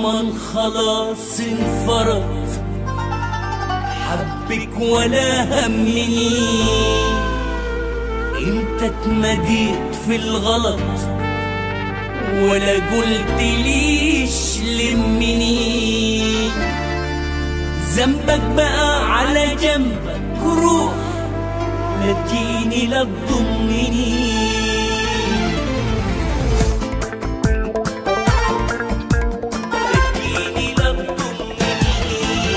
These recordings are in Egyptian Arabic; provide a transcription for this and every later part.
ضمن خلاص انفرط حبك ولا همني انت اتمديت في الغلط ولا قلت ليش لمني ذنبك بقى على جنبك روح لا تجيني لا تضمني تجيني لا تضمني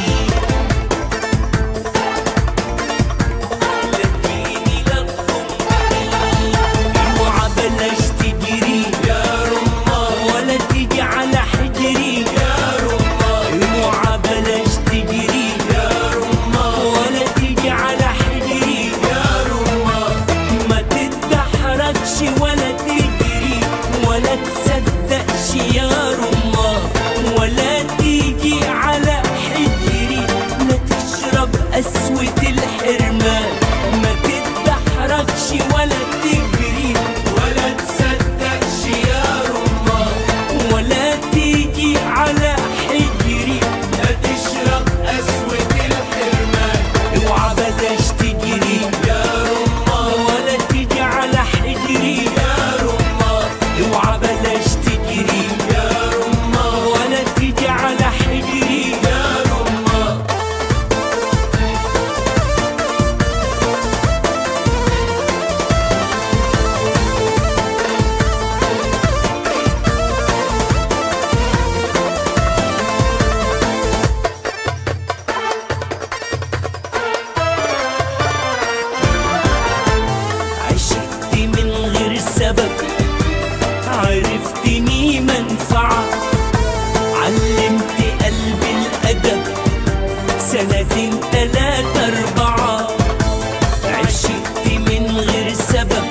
تجيني لا تضمني اوعى بلاش تجري يا رمان ولا تيجي على حجري يا رمان اوعى بلاش تجري يا رمان ولا تيجي على حجري يا رمان ما تتدحرجش ولا تجري ولا تصدقش يا رمان ولا تيجي على حجري لا تشرب قسوة الحرمان ما تتدحرجش ولا تجري ولا تصدقش يا رمان ولا تيجي على حجري لا تشرب قسوة الحرمان اوعى بلاش تجري يا رمان ولا تيجي على حجري يا رمان اوعى بلاش تجري يا رمان ولا تيجي على حجري يا رمان عشقت من غير سبب عرفتني منفعة علمت قلبي الأدب سنتين تلاتة أربعة عشقت من غير سبب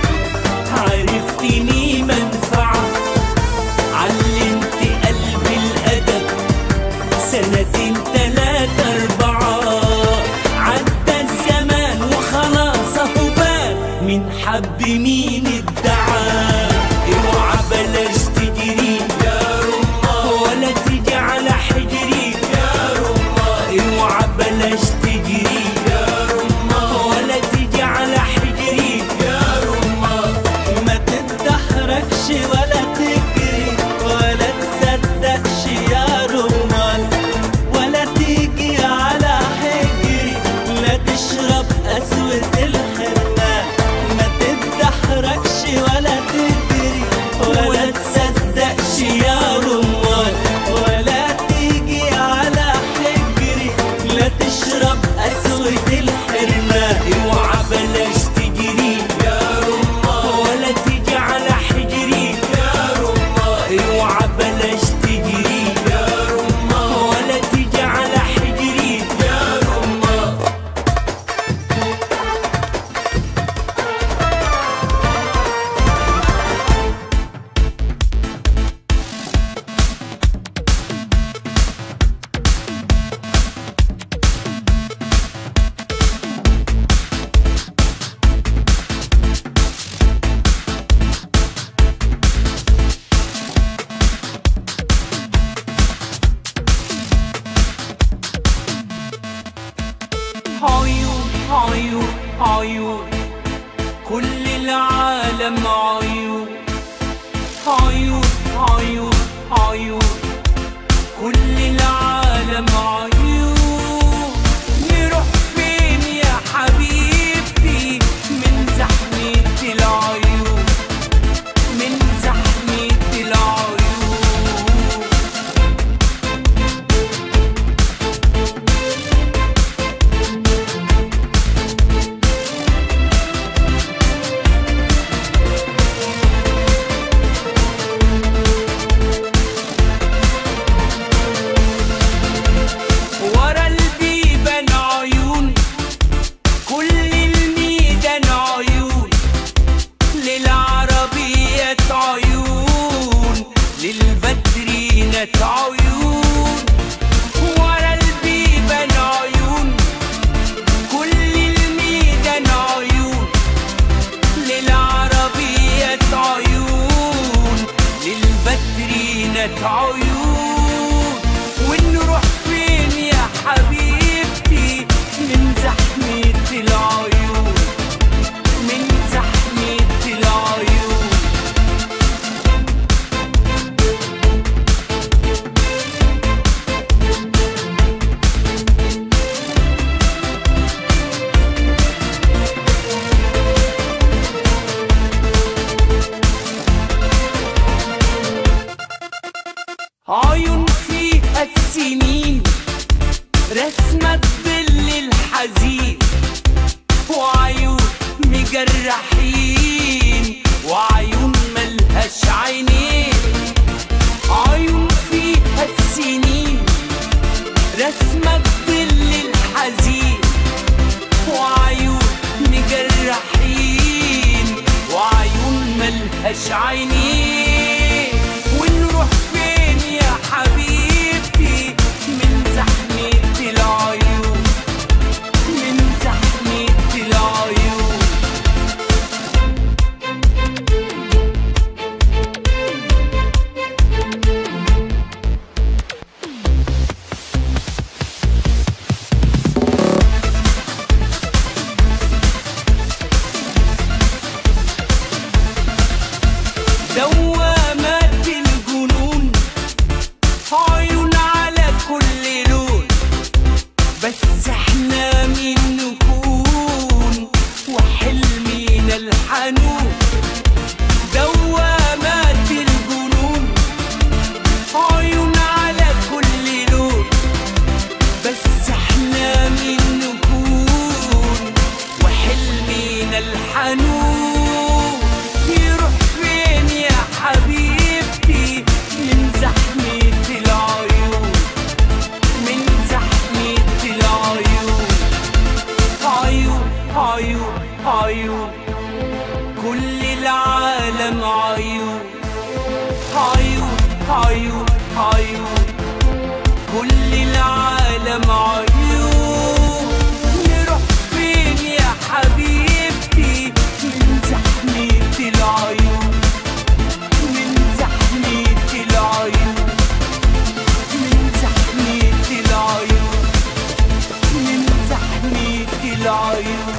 عرفتني منفعة علمت قلبي الأدب سنتين تلاتة أربعة عدى الزمان وخلاص أهو بان من حب مين ادعى اوعى بلاش تجري يا رمان ولا تيجي على حجري يا رمان اوعى بلاش تجري يا رمان ولا تيجي على حجري يا رمان ما تتدحرجش ولا تجري ولا تصدقش يا رمان ولا تيجي على حجري لا تشرب قسوة الحرمان ما تتدحرجش ولا تجري ولا تصدقش يا رمان ولا تيجي على حجري لا تشرب قسوة الحرمان اوعى بلاش تجري يا رمان ولا تيجي على حجري يا رمان اوعى بلاش تجري يا رمان ولا تيجي على حجري يا رمان عيون عيون عيون كل العالم عيون عيون عيون عيون كل العالم عيون نروح فين يا حبيبتي من زحمة العيون من زحمة العيون مجرحين وعيون ملهاش عينين عيون فيها السنين رسمك ظل الحزين وعيون مجرحين وعيون ملهاش عينين ونروح فين يا حبيبتي من زحمة العيون من زحمة العيون دوامات الجنون عيون على كل لون بس احنا مين نكون وحلمنا الحنون دوامات الجنون عيون على كل لون بس احنا مين نكون وحلمنا الحنون يروح فين يا حبيبتي من زحمة العيون من زحمة العيون عيون عيون عيون كل العالم عيون عيون عيون عيون كل العالم عيون نروح فين يا حبيبتي من زحمة العيون من زحمة العيون من زحمة العيون من زحمة العيون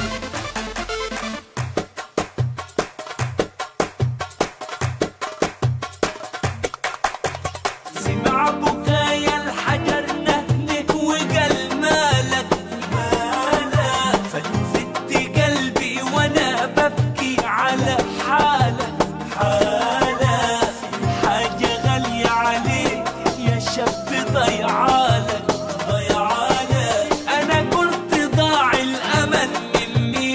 سمع بكايا الحجر نهنك وقال مالك مالك فلفت قلبي وانا ببكي على حالك حالك حاجة غالية عليك يا شاب ضيعالك ضيعالك انا قلت ضاع الامل مني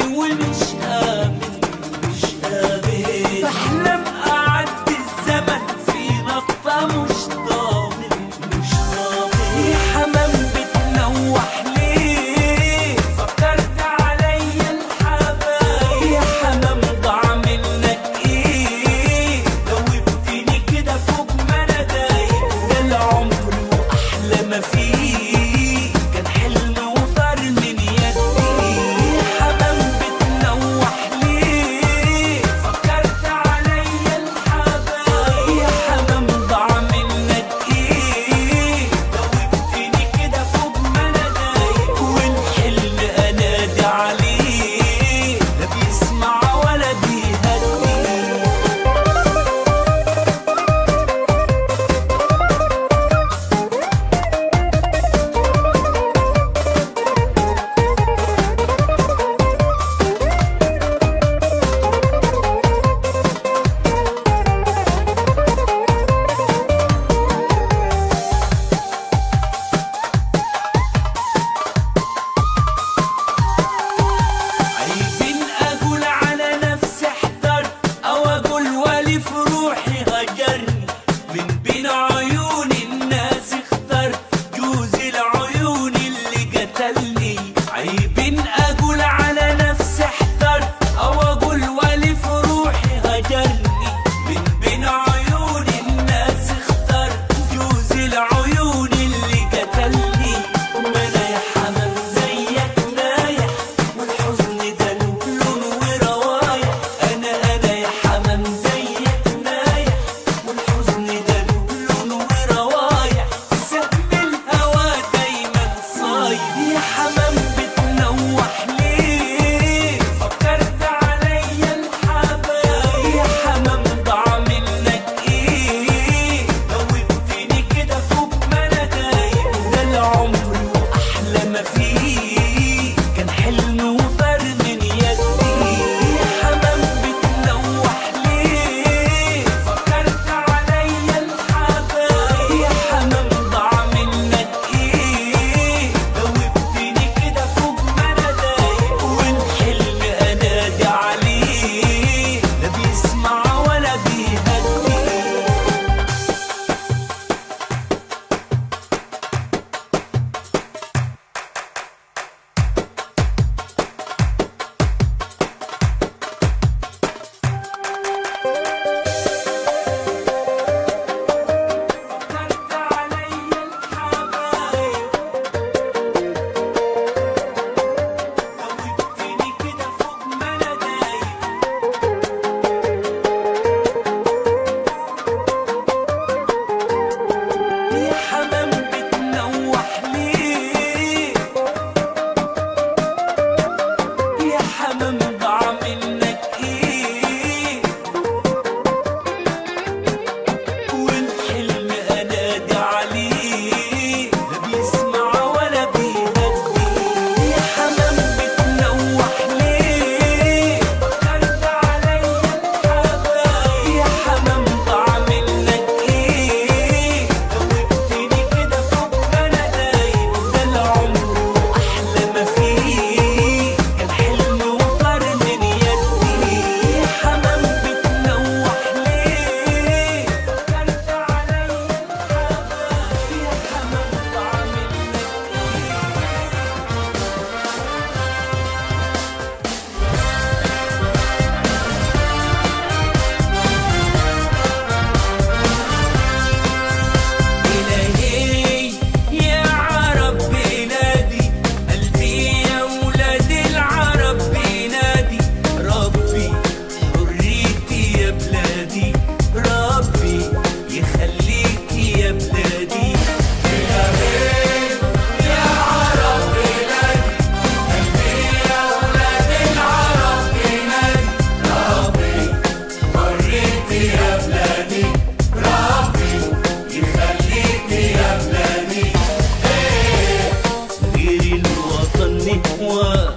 أهواه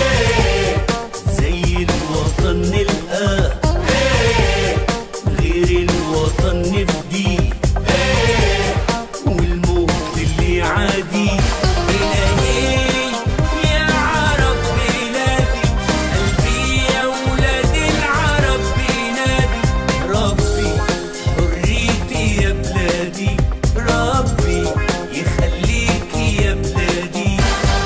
زي الوطن نلقاه غير الوطن نفديه والموت اللي عادي إلهي يا عرب بلادي قلبي يا ولاد العرب بينادي ربي حريتي يا بلادي ربي يخليكي يا بلادي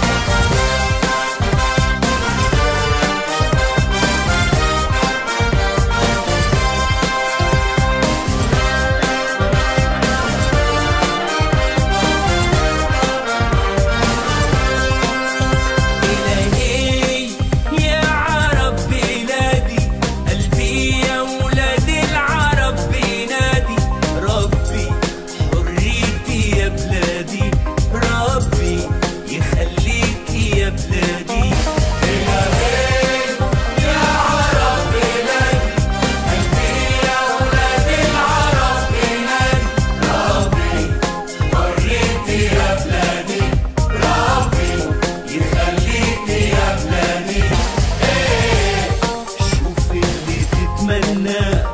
إلهي يا عرب بلادي قلبي يا ولاد العرب بينادي ربي حريتي يا بلادي ربي يخليكي يا بلادي شوف اللي تتمناه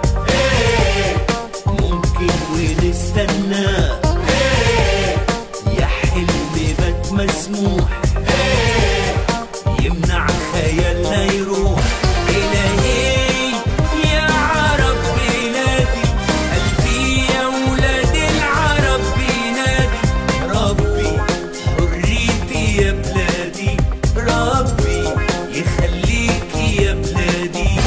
ممكن ونستناه يا حلم بات مسموح يمنع خيالنا يروح إلهي يا عرب بلادي قلبي يا ولاد العرب بينادي ربي حريتي يا بلادي ربي يخليكي يا بلادي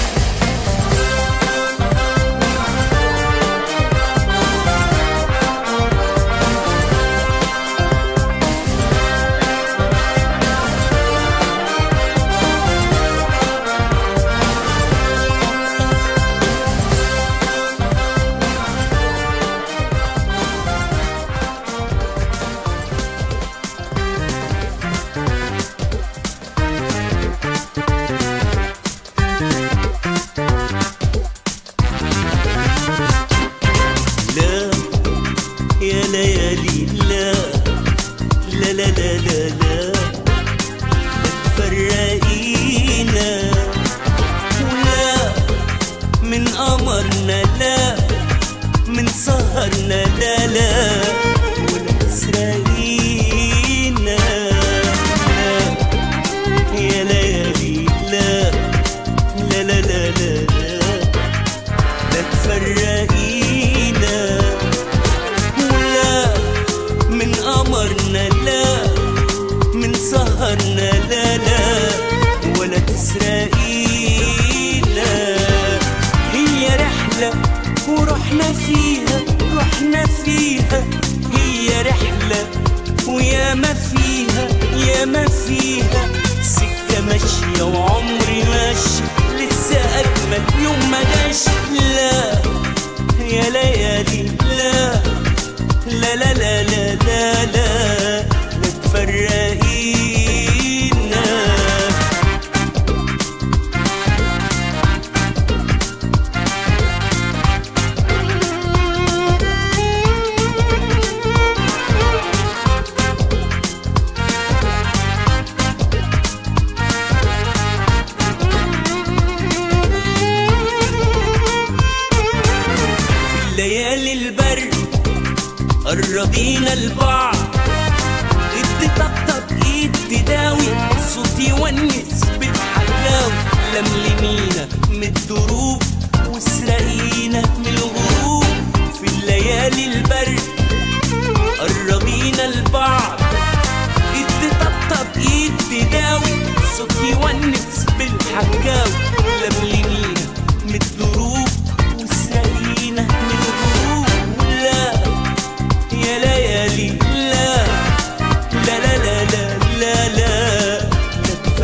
لا يا ليالي لا لا لا لا لا لا لا تفرقينا ولا من قمرنا لا من سهرنا لا لا ولا تسرقينا لا يا ليالي لا لا لا لا لا, لا لا تفرقينا ولا من قمرنا لا من سهرنا لا لا ولا تسرقينا هي رحلة ورحنا فيها رحنا فيها هي رحلة ويا ما فيها يا ما فيها سكة ماشية وعمري ماشي لسه أجمل يوم ما جاش لا يا ليالي لا لا لا لا لا لا لا لا تفرقينا في ليالي البرد قربينا لبعض ايد تطبطب ايد تداوي صوت يونس بالحلاوة لملمينا من الدروب واسرقينا من الغروب في الليالي البرد قربينا لبعض ايد تطبطب ايد تداوي صوت يونس بالحكاوي لملمينا من الدروب واسرقينا من الغروب لا يا ليالي لا لا لا لا لا لا لا لا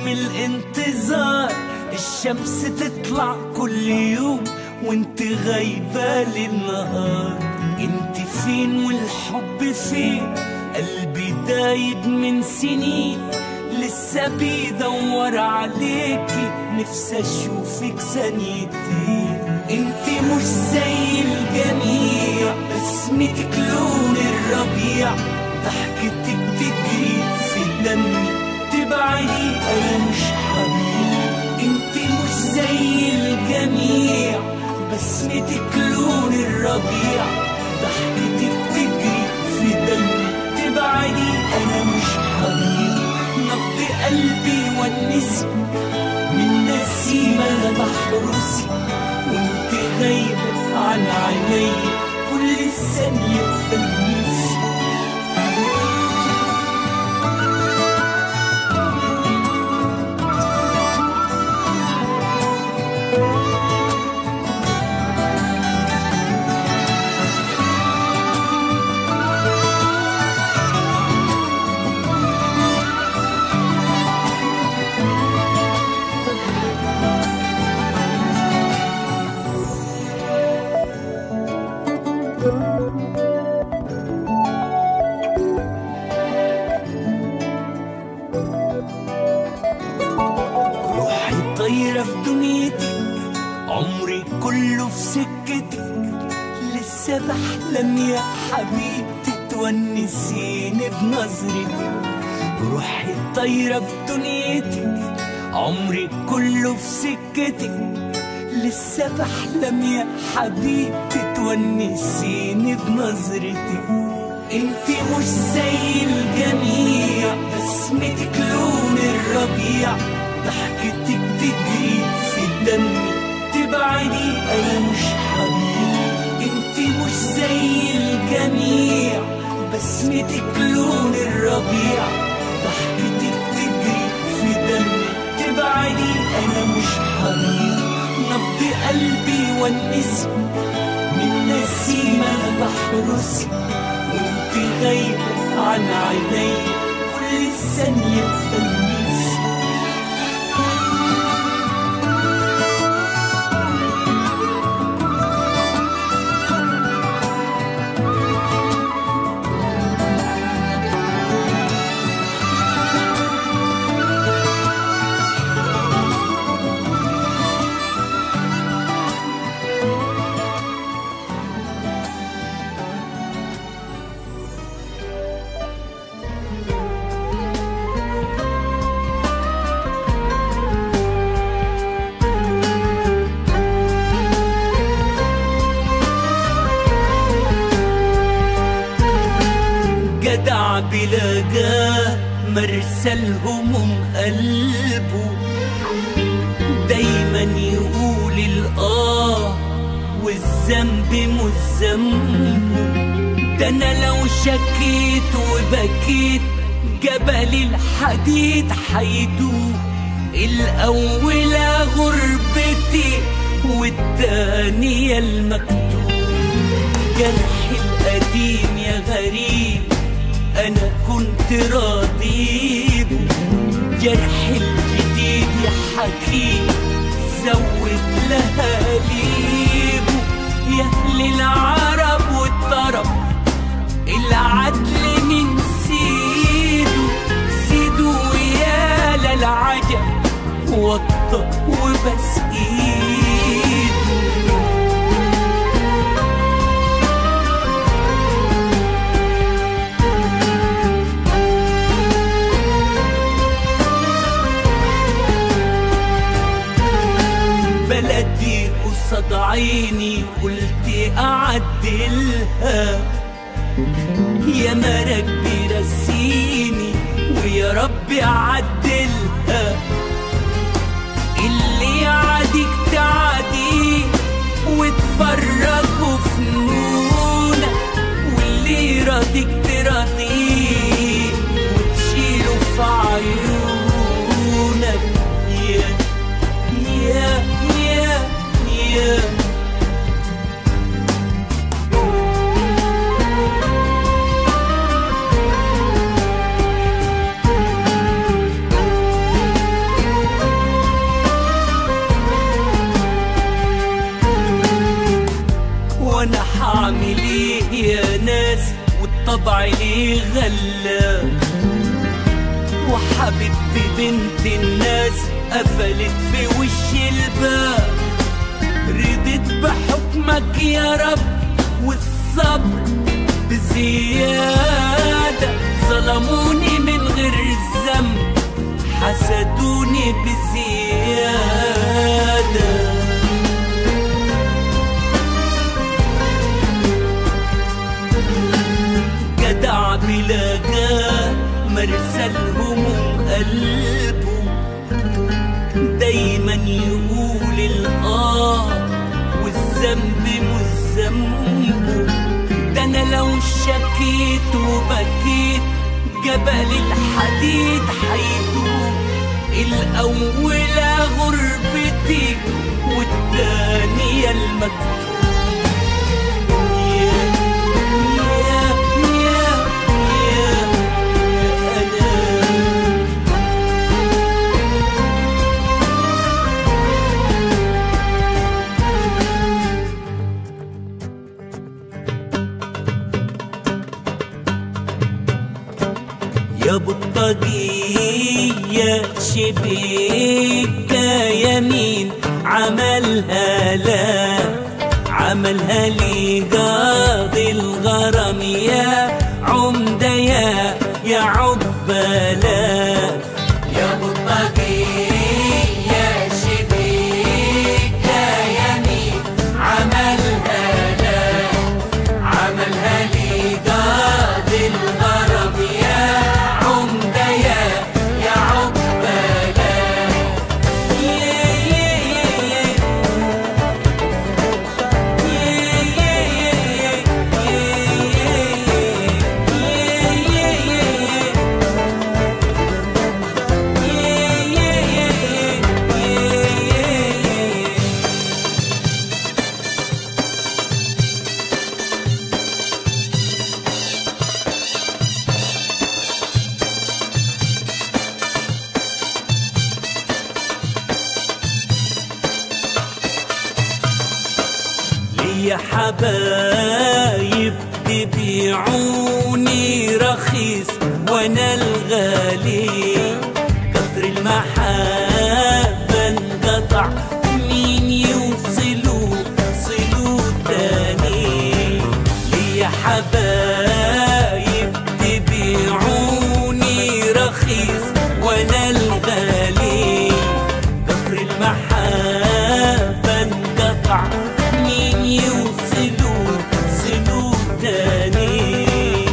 من الانتظار الشمس تطلع كل يوم وانت غايبة للنهار انت فين والحب فين قلبي دايب من سنين لسه بيدور عليكي نفسي اشوفك ثانيتين انت مش زي الجميع بسمتك لون الربيع ضحكتك تجري في دمي تبعدي انا مش حبيب انت مش زي الجميع بسمتك لون الربيع ضحكتك تجري في دمي تبعدي انا مش حبيب نبض قلبي والنسي من نسيم انا بحرسي وانت غايبة عن عيني كل ثانية بلمسي روحي طايرة في دنيتك عمري كله في سكتك لسه بحلم يا حبيبتي تونسيني بنظرتك روحي طايرة في دنيتك عمري كله في سكتك لسه بحلم يا حبيبتي تونسيني بنظرتك انت مش زي الجميع بسمتك لون الربيع ضحكتك تجري في دمي تبعدي انا مش حبيب انت مش زي الجميع بسمتك لون الربيع ضحكتك تجري في دمي تبعدي انا مش حبيب نبض قلبي والنسي من نسيم انا بحرسي وانت غايبة عن عيني كل ثانية بلمسي جدع بلاقاه مرسى الهموم قلبه دايما يقول الآه والذنب مش ذنبه ده انا لو شكيت وبكيت جبل الحديد حيدوب الأولى غربتي والتانية المكتوب جرحي القديم يا غريب أنا كنت راضي به جرحي الجديد يا حكيم زود لها ليبه يا أهل العرب والطرب العدل من سيده سيده يا للعجب وطى وبس ايده بلدي قصاد عيني قلت اعدلها يا مرك بيرسيني ويا ربي عدلها اللي يعاديك تعديه وتفرجوا فنونك واللي يراضيك تراضيه وتشيله في عيونك يا يا يا يا هعمل ايه يا ناس والطبع ليه غلا وحبيبتي بنت الناس قفلت في وش الباب رضيت بحكمك يا رب والصبر بزيادة ظلموني من غير الذنب حسدوني بزيادة جدع بلا جاه مرسى الهموم قلبه دايما يقول الآه والذنب مش ذنبه ده أنا لو شكيت وبكيت جبل الحديد حيدوب الأولى غربتي والتانية المكتوب يا يا يا يا أنا يا بطاقية شبيكة يمين عملها لا عملها لي قاضي الغرام يا عمدة يا يا عبالة يا بطاقية شبيكة يمين عملها لا عملها لي قاضي الغرب يا عمدة يا يا عقبالة ليا حبايب تبيعوني رخيص وانا الغالي كتر المحبة انقطع مين يوصلوا صلوا تاني ليا حبايب تبيعوني رخيص وانا الغالي كتر المحبة انقطع مين يوصلوا صلوا تاني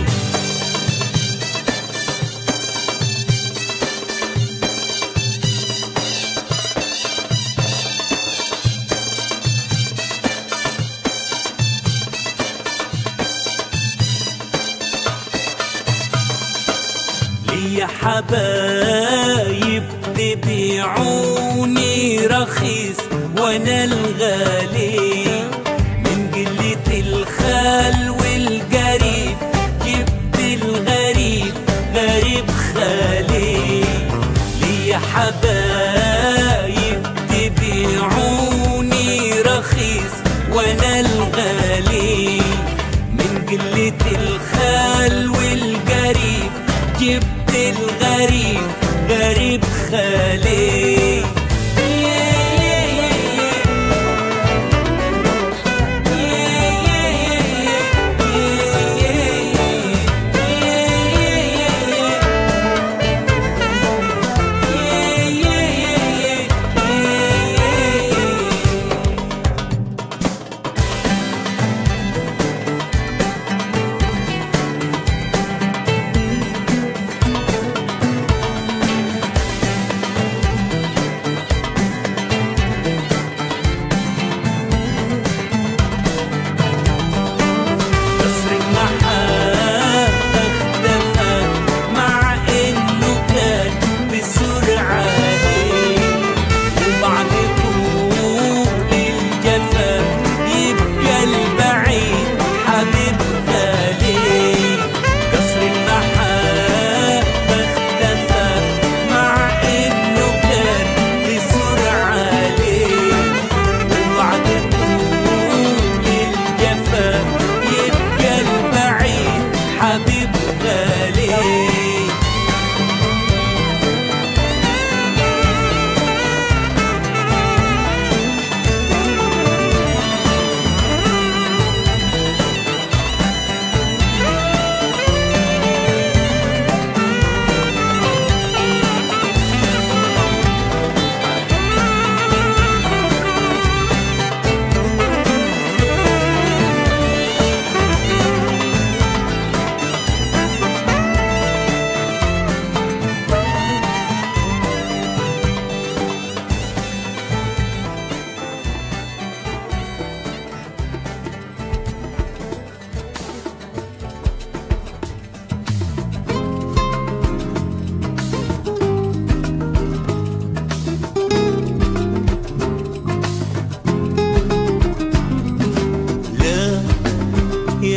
ليا حبايب تبيعوني رخيص وانا الغالي من قلة الخال والقريب جبت الغريب غريب خالي ليا حبايب تبيعوني رخيص وانا الغالي من قلة الخال والقريب جبت الغريب غريب خالي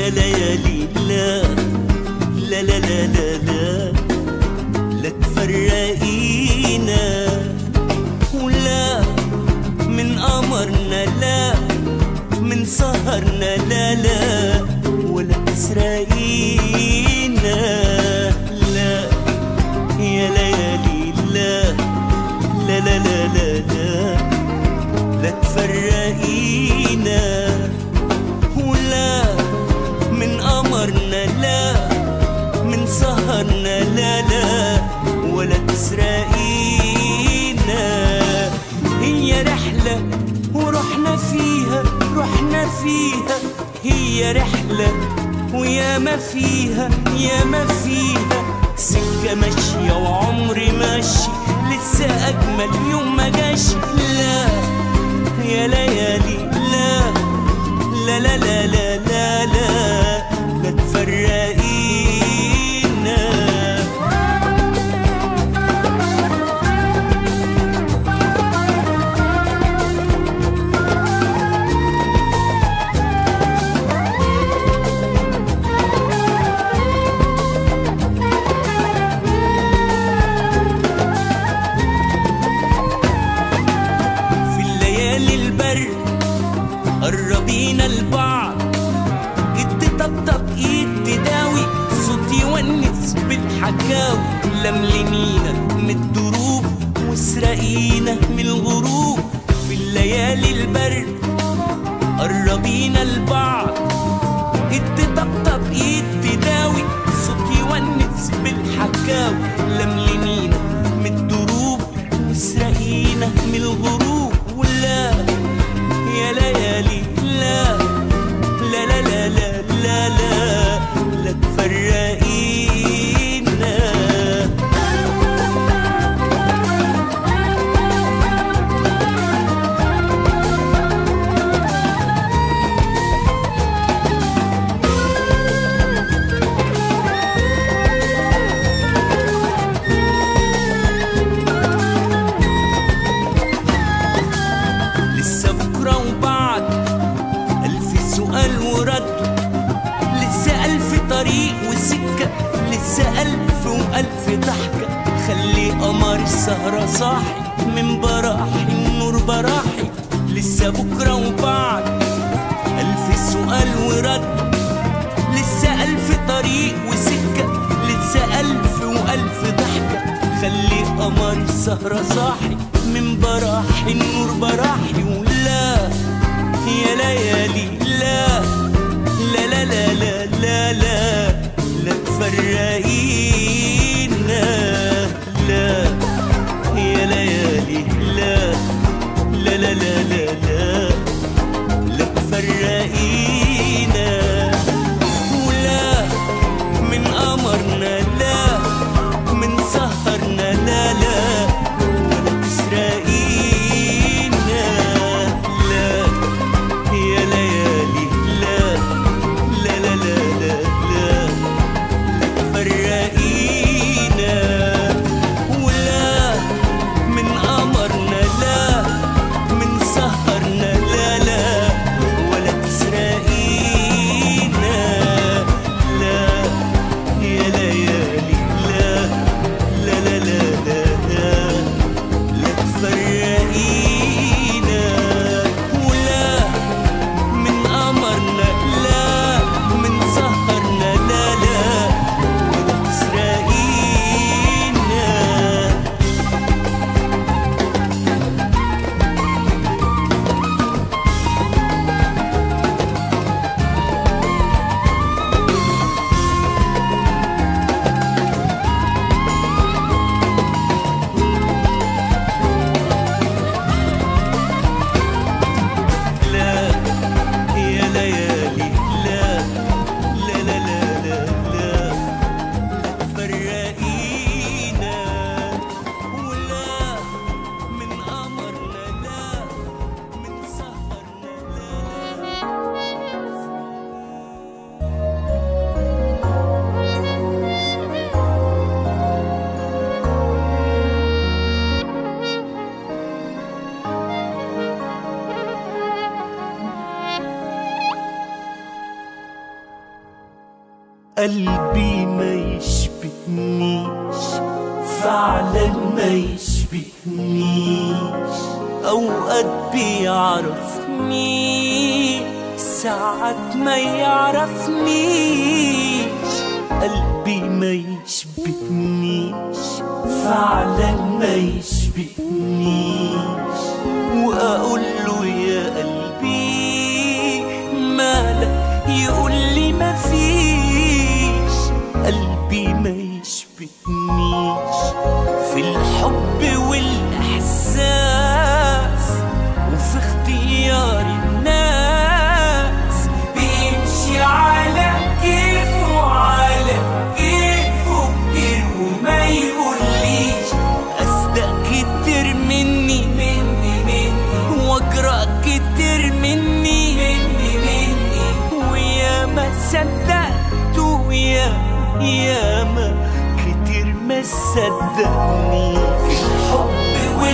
يا ليالي لا لا لا لا لا لا لا تفرقينا ولا من قمرنا لا من سهرنا لا لا ولا تسرقينا لا يا ليالي لا لا لا لا لا لا لا تفرقينا ولا من قمرنا لا من سهرنا لا لا ولا تسرقينا هي رحلة ورحنا فيها رحنا فيها هي رحلة ويا ما فيها يا ما فيها سكة ماشية وعمري ماشي لسه أجمل يوم ما جاش لا يا ليالي لا لا لا لا لا لا لا لا تفرقينا في الليالي البرد قربينا لبعض ايد تطبطب ايد تداوي صوت يونس بالحكاوي لملمينا من الدروب واسرقينا من الغروب في الليالي البرد قربينا لبعض ايد تطبطب ايد تداوي صوت يونس بالحكاوي لملمينا من الدروب واسرقينا من الغروب ولا يا ليالي لا لا لا لا لا لا لا لا تفرقينا لسه بكرة وبعد ألف سؤال ورد لسه ألف طريق وسكة لسه ألف وألف ضحكة خلي قمر السهرة صاحي من براحي النور براحي لسه بكرة وبعد ألف سؤال ورد لسه ألف طريق وسكة لسه ألف وألف ضحكة خلي قمر السهرة صاحي من براحي النور براحي ولا يا ليالي لا لا لا لا لا لا لا لا تفرقينا لا يا ليالي لا لا لا لا لا لا لا تفرقينا ولا من قمرنا لا من سهرنا لا لا ولا تسرقينا لا يا ليالي لا لا لا لا لا لا لا تفرقينا قلبي ما يشبهنيش فعلا ما يشبهنيش أوقات بيعرفني ساعات ما يعرفنيش قلبي ما يشبهنيش فعلا ما يشبهنيش وأقول له يا قلبي مالك يقول لي ما فيش قلبي ما يشبهنيش في الحب والإحساس وفي اختيار الناس بيمشي على كيفه على كيفه كتير وما يقوليش أصدق كتير مني مني مني وأجرأ كتير مني مني مني ويا ما صدقت ويا يا ما كتير ما صدقني في الحب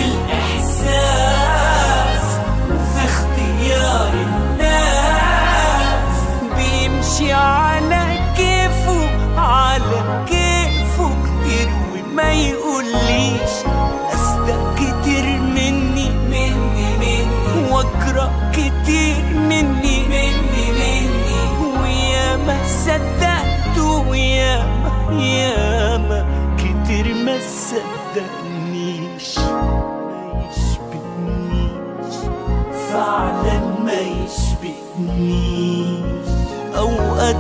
والإحساس وفي اختيار الناس بيمشي على كيفه على كيفه كتير وما يقوليش أصدق كتير مني مني مني وأجرأ كتير مني مني مني ويا ما صدقت ويا ما يا ما كتير ما صدقنيش ما يشبهنيش فعلا ما يشبهنيش أوقات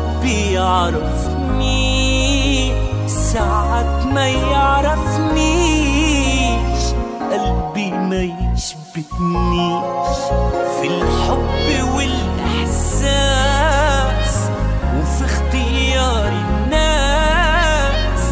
بيعرفني ساعات ما يعرفنيش قلبي ما يشبهنيش في الحب والإحساس وفي اختيار الناس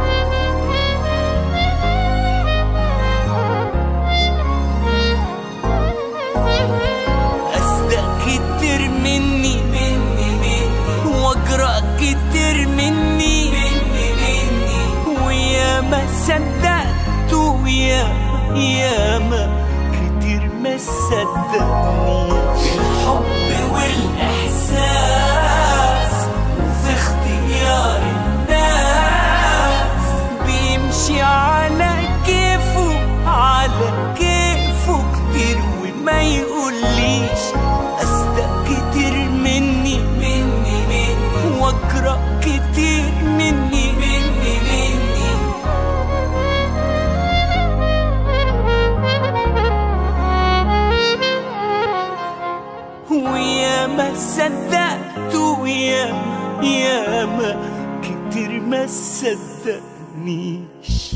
أصدق كتير مني مني مني وأجرأ كتير مني مني مني ويا ما صدقت ويا يا ما كتير ما صدقني في الحب والإحساس وفي اختيار الناس بيمشي على كيفه على كيفه كتير وما يقوليش أصدق كتير مني مني مني وأجرأ كتير مني مني مني ويا ما صدقت ويا يا ما كتير ما صدقنيش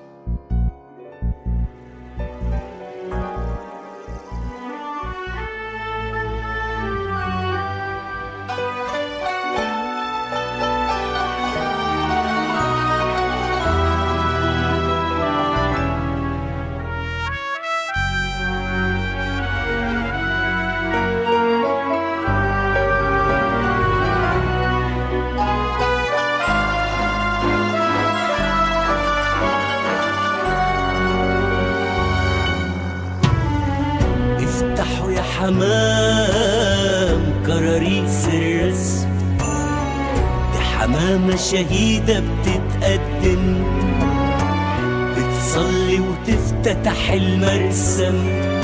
افتحوا يا حمام كراريس الرسم دي حمامة شهيدة بتتقدم بتصلي وتفتتح المرسم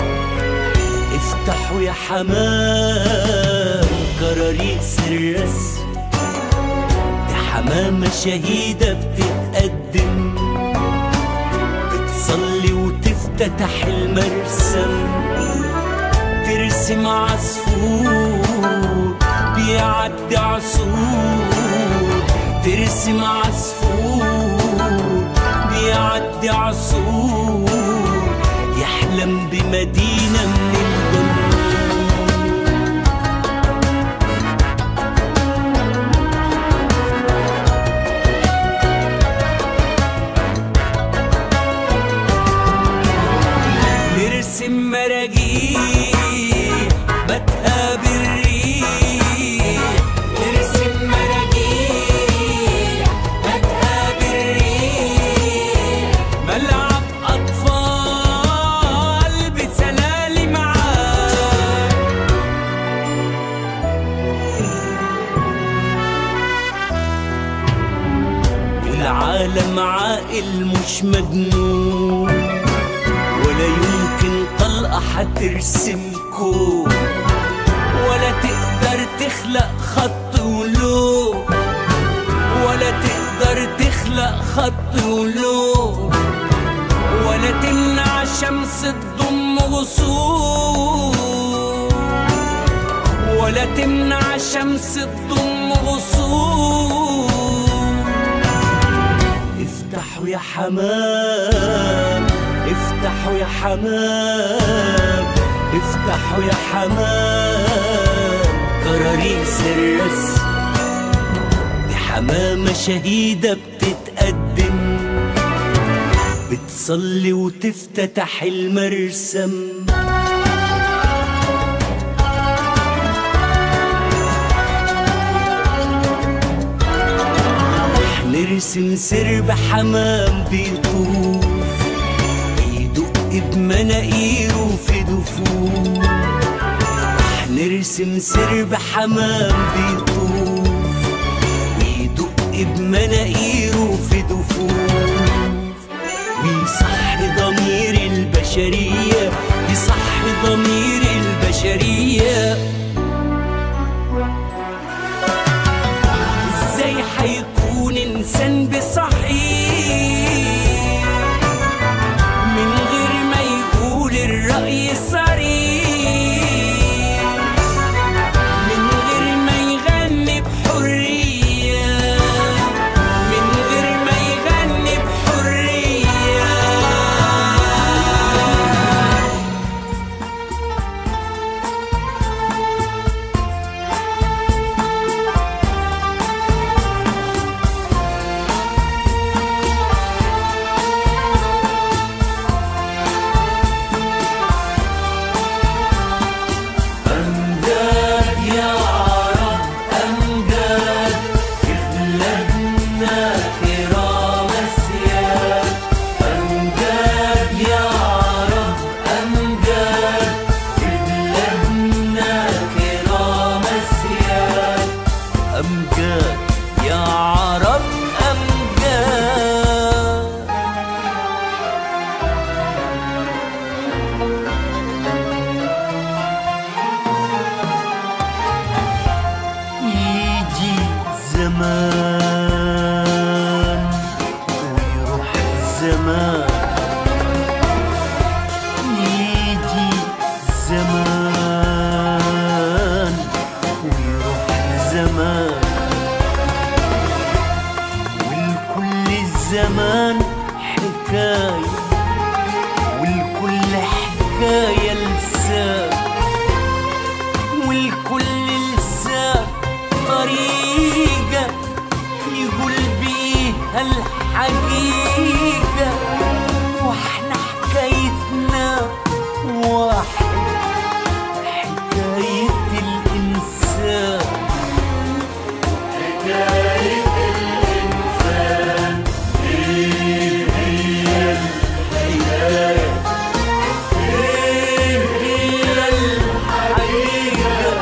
افتحوا يا حمام كراريس الرسم دي حمامة شهيدة بتتقدم بتصلي وتفتتح المرسم ترسم عصفور بيعدي عصور ترسم عصفور بيعدي عصور يحلم بمدينة من الجنة نرسم مراجيح بتقابل ريح نرسم مراجيح بتقابل ريح ملعب أطفال بسلالم عالي العالم عاقل مش مجنون ولا يمكن طلقة حترسم كون ولا تقدر تخلق خط ولون ولا تقدر تخلق خط ولون ولا تمنع شمس تضم غصون ولا تمنع شمس تضم غصون افتحوا يا حمام افتحوا يا حمام افتحوا يا حمام كراريس الرسم دي حمامة شهيدة بتتقدم بتصلي وتفتتح المرسم نرسم سرب حمام بيطوف يدق بمناقيره في دفوف نرسم سرب حمام بيطوف ويدق بمناقيره في دفوف ويصحي ضمير البشرية يصحي ضمير البشرية ازاي حيكون انسان بصحيح من غير ما يقول الرأي صريح من غير ما يغني بحرية من غير ما يغني بحرية أمجاد يا رب أمجاد بلادنا كرام أسياد أمجاد يا رب أمجاد بلادنا كرام أسياد أمجاد يا رب أمجاد يجي زمان ويروح زمان يجي زمان ويروح زمان والكل الزمان حكاية والكل حكاية لسان والكل لسان طريقة يقول بيها الحقيقة واحنا حكايتنا واحد حكاية الإنسان حكاية الإنسان إيه هي الحكاية إيه هي الحقيقة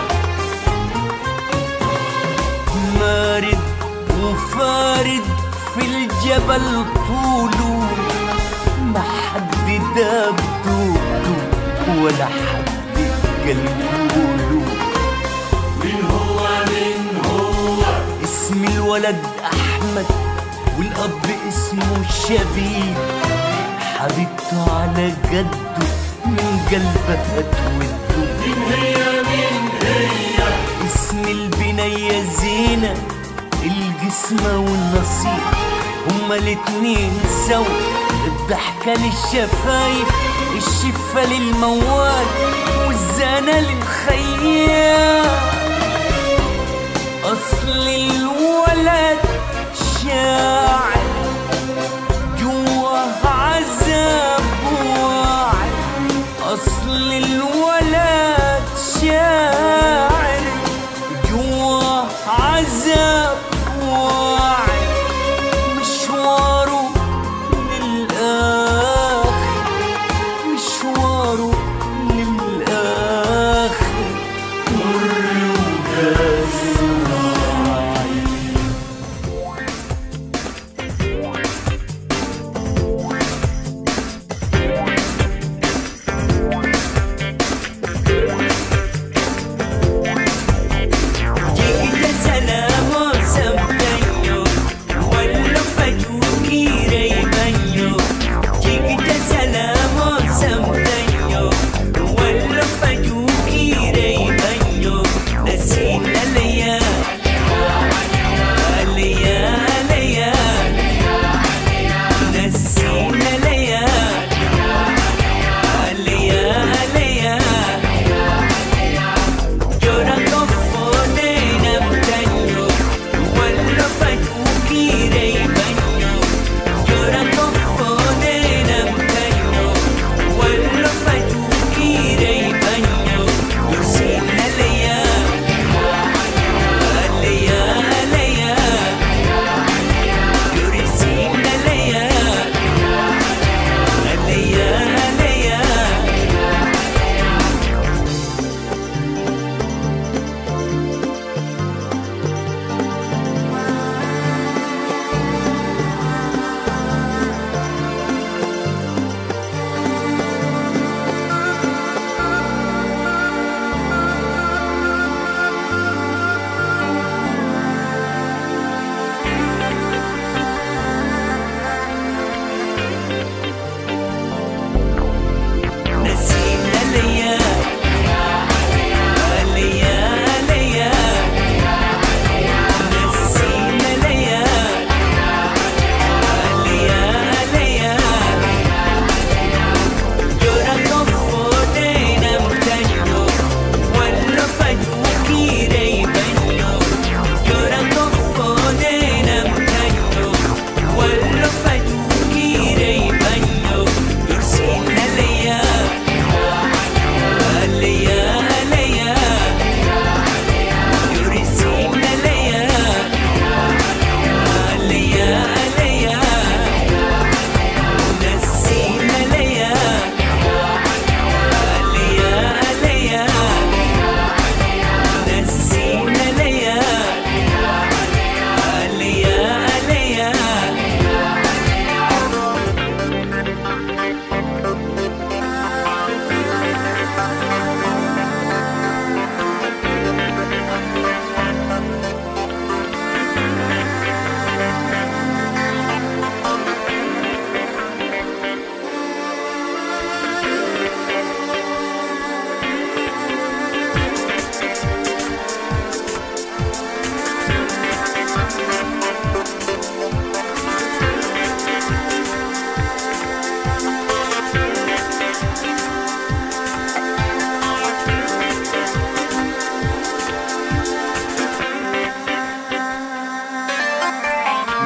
مارد وفارد في الجبل طوله ما حد داب دوبته ولا حد قلبوله من هو من هو اسم الولد احمد والاب اسمه شبيب حبيبته على جده من قلبها توده من هي من هي اسم البنية زينة الجسمة والنصيب هما الاتنين سوا الضحكة للشفايف الشفة للموال والزانة للخيال أصل الولد شاعر جواه عذاب واعي أصل الولد شاعر جواه عذاب واعي مشواره للآخر مشواره للآخر مر وقاسي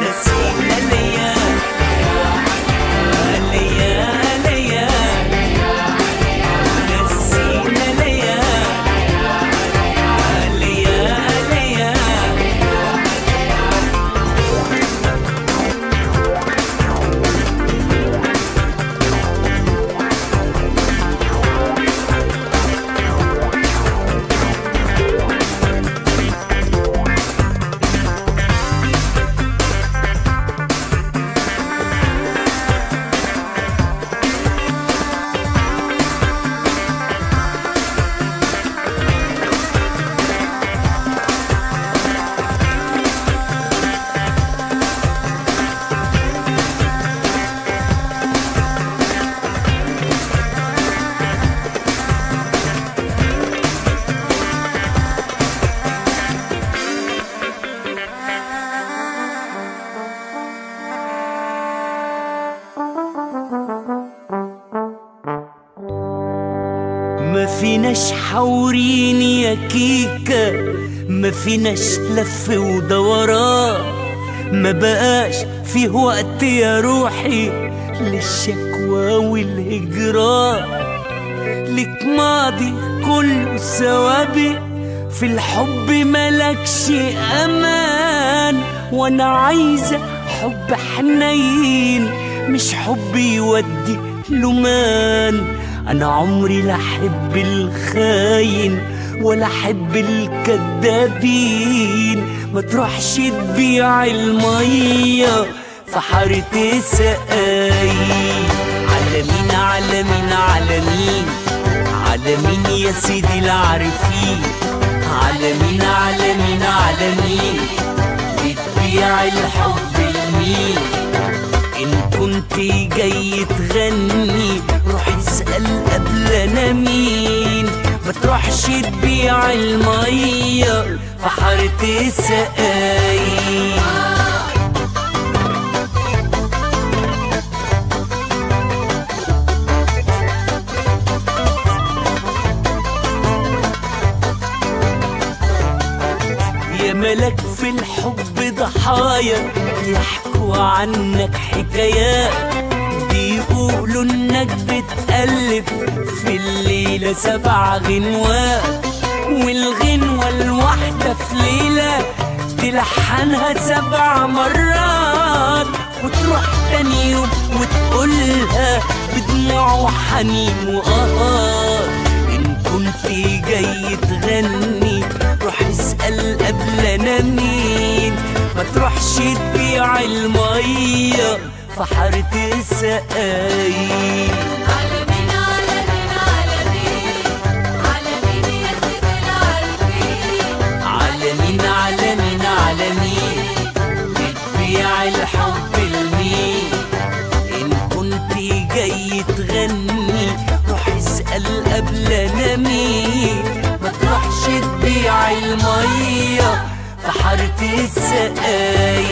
نسينا ليالي ليالي ليالي نسينا ليالي ليالي ليالي ما فيناش حورين يا كيكة ما فيناش لف ودوران ما بقاش فيه وقت يا روحي للشكوى والهجران لك ماضي كله سوابق في الحب ملكش امان وانا عايزه حب حنين مش حب يودي لمان انا عمري لا احب الخاين ولا احب الكدابين ما تروحش تبيع الميه في حارة سقاي على مين على مين على مين على مين يا سيدي العارفين على مين على مين على مين بتبيع الحب لمين ان كنت جاي تغني روح اسأل قبل انا مين ما تروحش تبيع المية في حارة سقاي يا ملك في الحب ضحايا يحكوا عنك حكايات بيقولوا انك بتألف في الليلة سبع غنوات والغنوة الواحدة في ليلة تلحنها سبع مرات وتروح تاني يوم وتقولها بدموع وحنين وقهار إن كنت جاي تغني روح اسأل قبل أنا مين ما تروحش تبيع المية في حارة السقاي على مين على مين على مين على مين يا سيدي العارفين على مين على مين على مين بتبيع الحب لمين إن كنت جاي تغني روح اسأل قبل أنا مين ما تروحش تبيع المية في حارة السقاي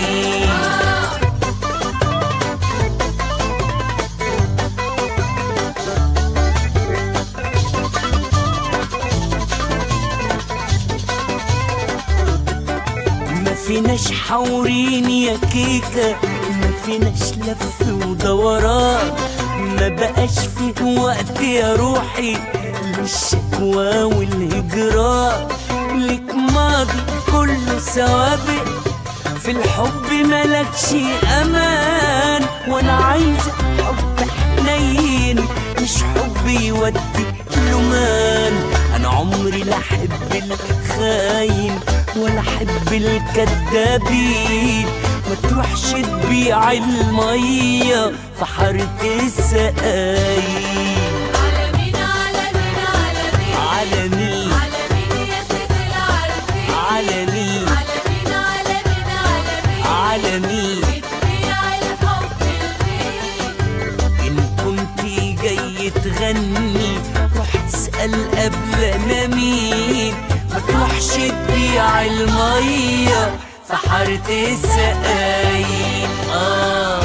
ما فيناش حورين يا كيكة ما فيناش لف ودوران ما بقاش فيه وقت يا روحي للشكوى والهجران لك ماضي كله سوابق في الحب ملكش امان وانا عايزه حب حنين مش حب يودي لمان انا عمري لا احب الخاين ولا احب الكدابين ما تروحش تبيع الميه في حاره السقاي على مين على مين على مين على مين على مين يا سيدي العارفين على مين على مين على مين على مين على مين بتبيع الحب لمين إن كنت جاي تغني روح اسأل قبل أنا مين ما تروحش تبيع المية في حارة السقاي آه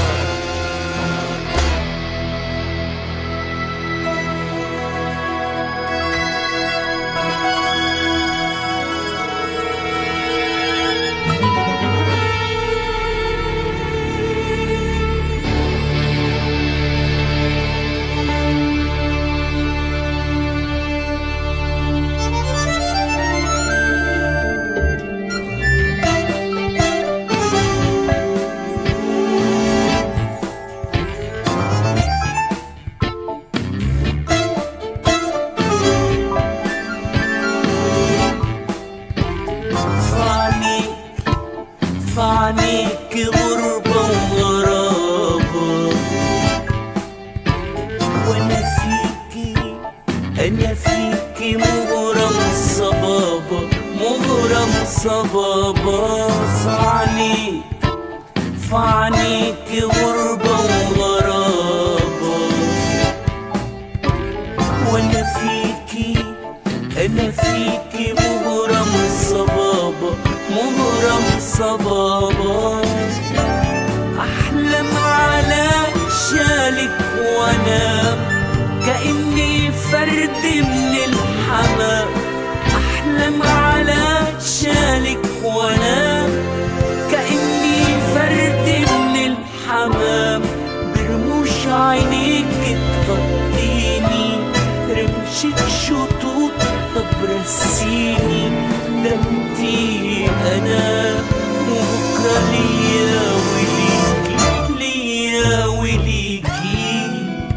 في عينيك غربة وغرابة وانا فيكي انا فيكي مغرم صبابة مغرم صبابة في عينيك في عينيك غربة وغرابة وانا فيكي انا فيكي مغرم صبابة مغرم صبابة احلم على شالك وانام كاني فرد من الحمام احلم على شالك وانام كاني فرد من الحمام برموش عينيك تغطيني رمشك شطوط طب رسيني ده انتي انا وبكره ليا وليكي ليا وليكي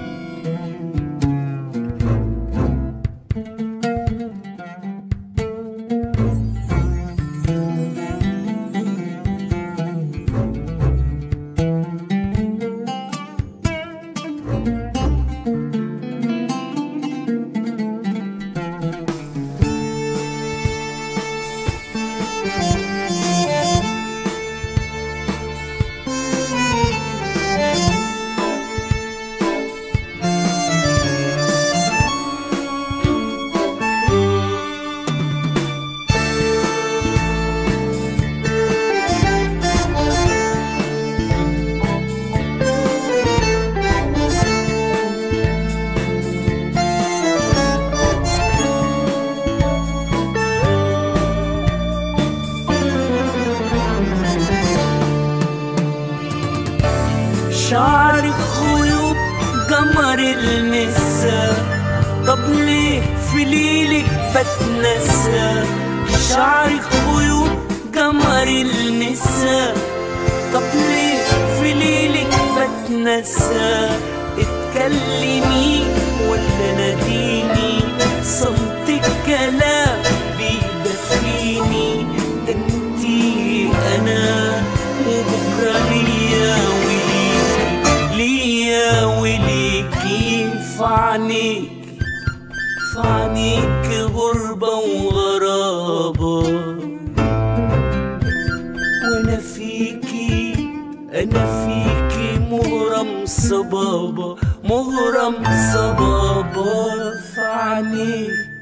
شعرك خيوط قمر النساء طب ليه في ليلك بتنسى شعرك خيوط قمر النساء طب ليه في ليلك بتنسى اتكلمي ولا ناديني صمتك كلام بيدفيني ده انتي انا وبكره ليا وليكي ليا وليكي في عينيك في عينيك غربة وغرابة وانا فيكي انا فيكي مغرم صبابة مغرم صبابة في عينيك